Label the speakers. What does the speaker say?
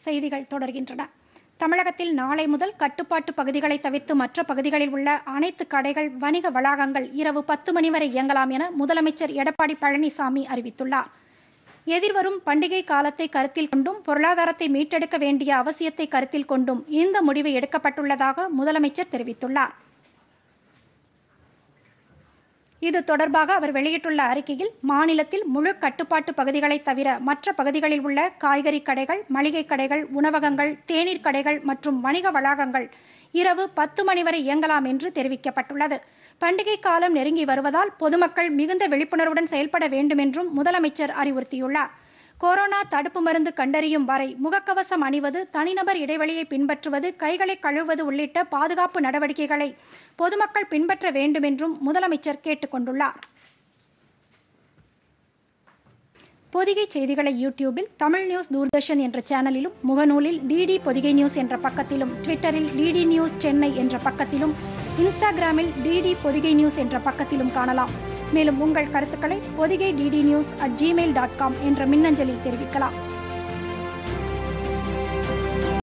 Speaker 1: செய்திகள் தொடர்கின்றன தமிழகத்தில் நாளை முதல் கட்டுப்பாட்டு பகுதிகளை தவிர்த்து மற்ற பகுதிகளில் உள்ள அனைத்து கடைகள் வணிக வளாகங்கள் இரவு பத்து மணி வரை இயங்கலாம் என முதலமைச்சர் எடப்பாடி பழனிசாமி அறிவித்துள்ளார் எதிர்வரும் பண்டிகை காலத்தை கருத்தில் கொண்டும் பொருளாதாரத்தை மீட்டெடுக்க வேண்டிய அவசியத்தை கருத்தில் கொண்டும் இந்த முடிவு எடுக்கப்பட்டுள்ளதாக முதலமைச்சர் தெரிவித்துள்ளார் இது தொடர்பாக அவர் வெளியிட்டுள்ள அறிக்கையில் மாநிலத்தில் முழு கட்டுப்பாட்டு பகுதிகளை தவிர மற்ற பகுதிகளில் உள்ள காய்கறி கடைகள் மளிகை கடைகள் உணவகங்கள் தேநீர் கடைகள் மற்றும் வணிக வளாகங்கள் இரவு பத்து மணி வரை இயங்கலாம் என்று தெரிவிக்கப்பட்டுள்ளது பண்டிகை காலம் நெருங்கி வருவதால் பொதுமக்கள் மிகுந்த விழிப்புணர்வுடன் செயல்பட வேண்டும் என்றும் முதலமைச்சர் அறிவுறுத்தியுள்ளார் கொரோனா தடுப்பு மருந்து கண்டறியும் வரை முகக்கவசம் அணிவது தனிநபர் இடைவெளியை பின்பற்றுவது கைகளை கழுவுவது உள்ளிட்ட பாதுகாப்பு நடவடிக்கைகளை பொதுமக்கள் பின்பற்ற வேண்டும் என்றும் முதலமைச்சர் கேட்டுக்கொண்டுள்ளார் பொதிகை செய்திகளை யூடியூபில் தமிழ் நியூஸ் தூர்தர்ஷன் என்ற சேனலிலும் முகநூலில் டிடி பொதிகை நியூஸ் என்ற பக்கத்திலும் ட்விட்டரில் டிடி நியூஸ் சென்னை என்ற பக்கத்திலும் இன்ஸ்டாகிராமில் டிடி பொதிகை நியூஸ் என்ற பக்கத்திலும் காணலாம் மேலும் உங்கள் கருத்துக்களை Podhigai DD news at Gmail dot com என்ற மின்னஞ்சலில் தெரிவிக்கலாம்